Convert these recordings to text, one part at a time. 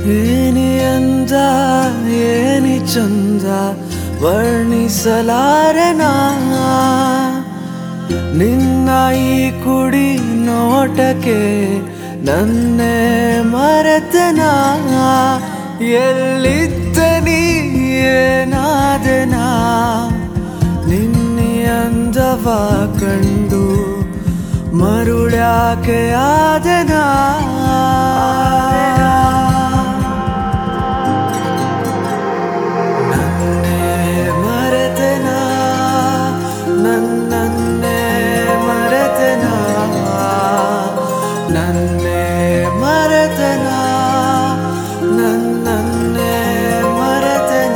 ಏನಿ ಅಂದ ಏನಿ ಚಂದ ವರ್ಣಿಸಲಾರನ ನಿನ್ನ ಈ ಕುಡಿ ನೋಟಕ್ಕೆ ನನ್ನೇ ಮರೆತನ ಎಲ್ಲಿದ್ದ ನೀ ಏನಾದನ ನಿನ್ನೆ ಅಂದವ ಕಂಡು ಮರುಳ್ಯಾಕೆ ಆದನ ನನ್ನೇ ಮರೆತನ ನನ್ನನ್ನೇ ಮರೆತನ ನನ್ನೇ ಮರೆತನ ನನ್ನನ್ನೇ ಮರೆತನ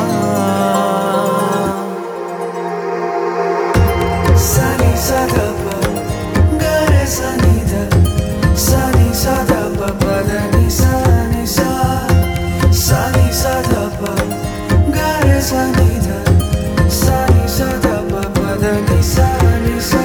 ಸನಿ ಸದಪ ಗರೆ ಸನಿದ ಸನಿ ಸದಪ ಪದ ನಿ ಸನಿ ಸ ಸನಿ ಸದಪ ಗರೆ ಸನಿದ ಸನಿ ಸದಪ ಪದ ನಿ ಸನಿ ಸ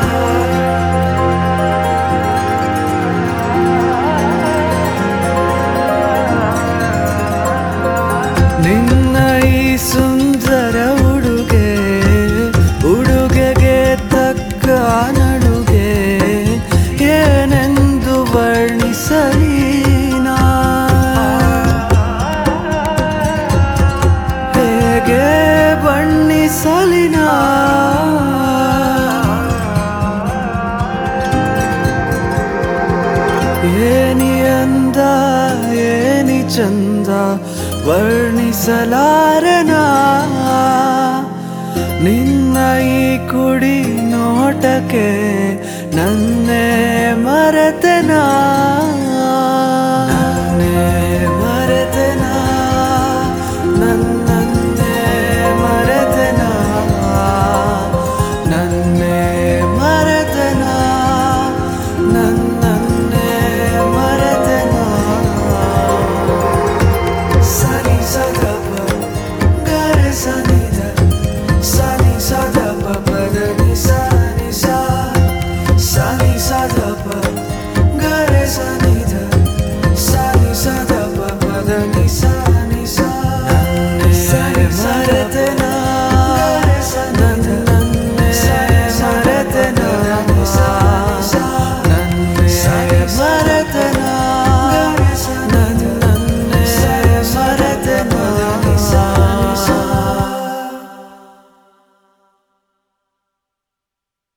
ನಿನ್ನ ಈ ಸುಂದರ ಉಡುಗೆ ಉಡುಗೆಗೆ ತಕ್ಕ ನಡುಗೆ ಏನೆಂದು ವರ್ಣಿಸಲಿ ನಾ? ಹೇಗೆ ಬಣ್ಣಿಸಲಿ ನಾ? ಏನಿ ಅಂದ ಏನಿ ಚಂದ ವರ್ಣಿಸಲಾರನ ನಿನ್ನ ಈ ಕುಡಿ ನೋಟಕ್ಕೆ ನನ್ನೇ ಮರೆತನ